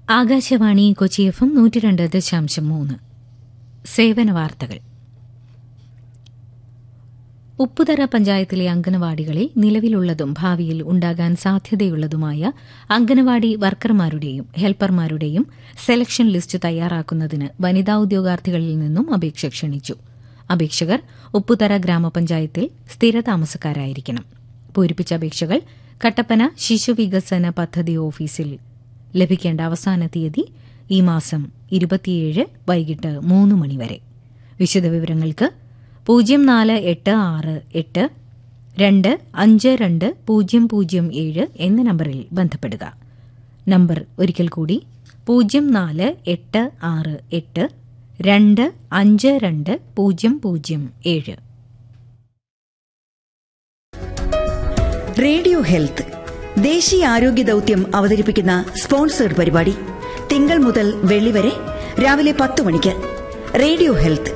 Akashvani Kochi F M നൂറ്റി രണ്ട് ദശാംശം മൂന്ന് സേവന വാർത്തകൾ ഉപ്പുതറ പഞ്ചായത്തിലെ അംഗനവാടികളിൽ നിലവിലുള്ളതും ഭാവിയിൽ ഉണ്ടാകാൻ സാധ്യതയുള്ളതുമായ അംഗനവാടി വർക്കർമാരുടെയും ഹെൽപ്പർമാരുടെയും സെലക്ഷൻ ലിസ്റ്റ് തയ്യാറാക്കുന്നതിന് വനിതാ ഉദ്യോഗാർത്ഥികളിൽ നിന്നും അപേക്ഷ ക്ഷണിച്ചു അപേക്ഷകർ ഉപ്പുതറ ഗ്രാമപഞ്ചായത്തിൽ സ്ഥിരതാമസക്കാരായിരിക്കണം പൂരിപ്പിച്ച അപേക്ഷകൾ കട്ടപ്പന ശിശുവികസന പദ്ധതി ഓഫീസിൽ ലഭിക്കേണ്ട അവസാന തീയതി ഈ മാസം ഇരുപത്തിയേഴ് വൈകിട്ട് മൂന്ന് മണിവരെ വിശദവിവരങ്ങൾക്ക് പൂജ്യം നാല് എട്ട് ആറ് എട്ട് രണ്ട് അഞ്ച് രണ്ട് പൂജ്യം പൂജ്യം ഏഴ് എന്ന നമ്പറിൽ ബന്ധപ്പെടുക നമ്പർ ഒരിക്കൽ കൂടി പൂജ്യം നാല് എട്ട് ആറ് എട്ട് രണ്ട് അഞ്ച് രണ്ട് പൂജ്യം പൂജ്യം ഏഴ് റേഡിയോ ഹെൽത്ത് ദേശീയ ആരോഗ്യ ദൌത്യം അവതരിപ്പിക്കുന്ന സ്പോൺസേഡ് പരിപാടി തിങ്കൾ മുതൽ വെള്ളി വരെ രാവിലെ പത്ത് മണിക്ക് radio health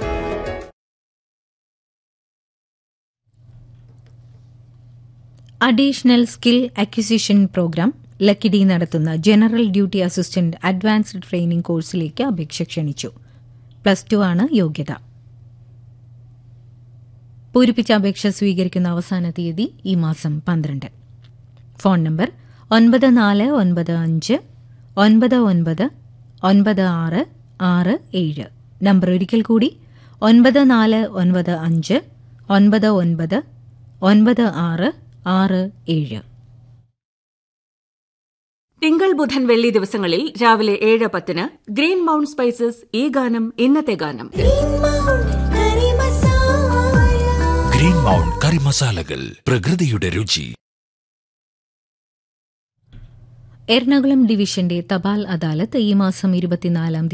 additional skill acquisition programme Lakkidi നടത്തുന്ന general duty assistant advanced training കോഴ്സിലേക്ക് അപേക്ഷ ക്ഷണിച്ചു പ്ലസ് ടു ആണ് യോഗ്യത പൂരിപ്പിച്ച അപേക്ഷ സ്വീകരിക്കുന്ന അവസാന തീയതി ഈ മാസം പന്ത്രണ്ട് ഫോൺ നമ്പർ ഒൻപത് നാല് ഒൻപത് അഞ്ച് ഒൻപത് ഒൻപത് ഒൻപത് ആറ് ആറ് ഏഴ് നമ്പർ ഒരിക്കൽ കൂടി ഒൻപത് നാല് ഒൻപത് അഞ്ച് ഒൻപത് ഒൻപത് ഒൻപത് ആറ് ആറ് ഏഴ് തിങ്കൾ ബുധൻ വെള്ളി ദിവസങ്ങളിൽ രാവിലെ ഏഴ് പത്തിന് ഗ്രീൻ മൗണ്ട് സ്പൈസസ് ഈ ഗാനം ഇന്നത്തെ ഗാനം ഗ്രീൻ മൗണ്ട് കറി മസാലകൾ പ്രകൃതിയുടെ രുചി എറണാകുളം ഡിവിഷന്റെ തപാൽ അദാലത്ത് ഈ മാസം ഇരുപത്തിനാലാം